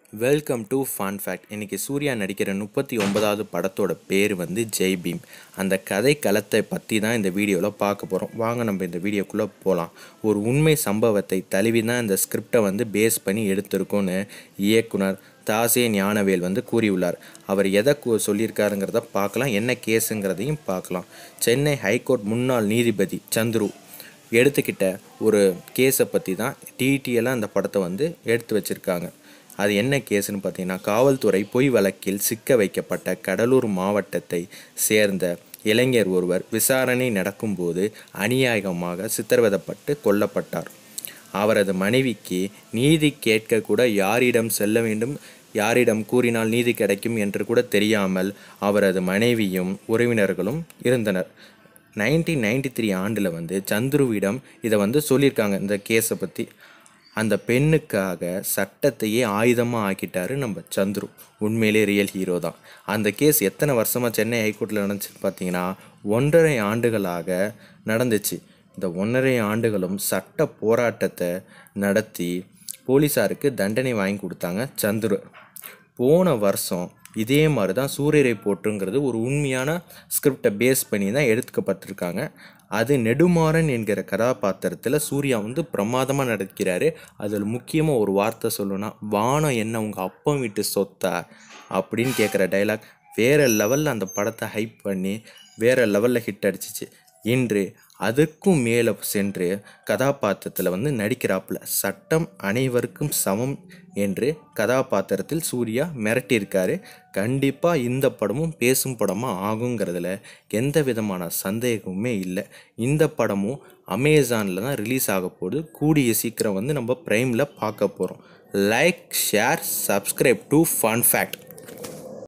welcome to fun fact இன்னைக்கு சூர்யா நடிக்கிற முப்பத்தி ஒன்பதாவது படத்தோட பேர் வந்து ஜெய் பீம் அந்த கதை களத்தை பற்றி தான் இந்த வீடியோவில் பார்க்க போகிறோம் வாங்க நம்ம இந்த வீடியோக்குள்ளே போகலாம் ஒரு உண்மை சம்பவத்தை தழுவி தான் இந்த ஸ்கிரிப்டை வந்து பேஸ் பண்ணி எடுத்திருக்கோன்னு இயக்குனர் தாசே ஞானவேல் வந்து கூறியுள்ளார் அவர் எதை கூ- சொல்லியிருக்காருங்கிறத பார்க்கலாம் என்ன கேஸுங்கிறதையும் பார்க்கலாம் சென்னை ஹைகோர்ட் முன்னாள் நீதிபதி சந்துரு எடுத்துக்கிட்ட ஒரு கேஸை பற்றி தான் டீட்டெயிலாக அந்த படத்தை வந்து எடுத்து வச்சுருக்காங்க அது என்ன கேஸுன்னு பார்த்தீங்கன்னா காவல்துறை பொய் வழக்கில் சிக்க வைக்கப்பட்ட கடலூர் மாவட்டத்தை சேர்ந்த இளைஞர் ஒருவர் விசாரணை நடக்கும்போது அநியாயமாக சித்திரவதைப்பட்டு கொல்லப்பட்டார் அவரது மனைவிக்கு நீதி கேட்க கூட யாரிடம் செல்ல வேண்டும் யாரிடம் கூறினால் நீதி கிடைக்கும் என்று கூட தெரியாமல் அவரது மனைவியும் உறவினர்களும் இருந்தனர் நைன்டீன் நைன்டி த்ரீ ஆண்டில் வந்து சந்துருவிடம் இதை வந்து சொல்லியிருக்காங்க இந்த கேஸை பற்றி அந்த பெண்ணுக்காக சட்டத்தையே ஆயுதமாக ஆக்கிட்டாரு நம்ம சந்துரு உண்மையிலே ரியல் ஹீரோ தான் அந்த கேஸ் எத்தனை வருஷமாக சென்னை ஹைகோர்ட்டில் நடந்துச்சுன்னு பார்த்தீங்கன்னா ஒன்றரை ஆண்டுகளாக நடந்துச்சு இந்த ஒன்றரை ஆண்டுகளும் சட்ட போராட்டத்தை நடத்தி போலீஸாருக்கு தண்டனை வாங்கி கொடுத்தாங்க சந்துரு போன வருஷம் இதே மாதிரி தான் சூரியரை போற்றுங்கிறது ஒரு உண்மையான ஸ்கிரிப்டை பேஸ் பண்ணி தான் எடுத்துக்கப்பட்டிருக்காங்க அது நெடுமாறன் என்கிற கதாபாத்திரத்தில் சூர்யா வந்து பிரமாதமாக நடிக்கிறாரு அதில் முக்கியமாக ஒரு வார்த்தை சொல்லணும்னா வானம் என்ன உங்கள் அப்பன் வீட்டு சொத்தா அப்படின்னு கேட்குற டைலாக் வேறு லெவலில் அந்த படத்தை ஹைப் பண்ணி வேறு லெவலில் ஹிட் அடிச்சிச்சு இன்று அதுக்கும் மேலே சென்று கதாபாத்திரத்தில் வந்து நடிக்கிறாப்புல சட்டம் அனைவருக்கும் சமம் என்று கதாபாத்திரத்தில் சூர்யா மிரட்டியிருக்காரு கண்டிப்பாக இந்த படமும் பேசும் படமாக ஆகுங்கிறதுல எந்த விதமான சந்தேகமுமே இல்லை இந்த படமும் அமேசானில் தான் ரிலீஸ் ஆக போகுது கூடிய சீக்கிரம் வந்து நம்ம ப்ரைமில் பார்க்க போகிறோம் like share subscribe to fun fact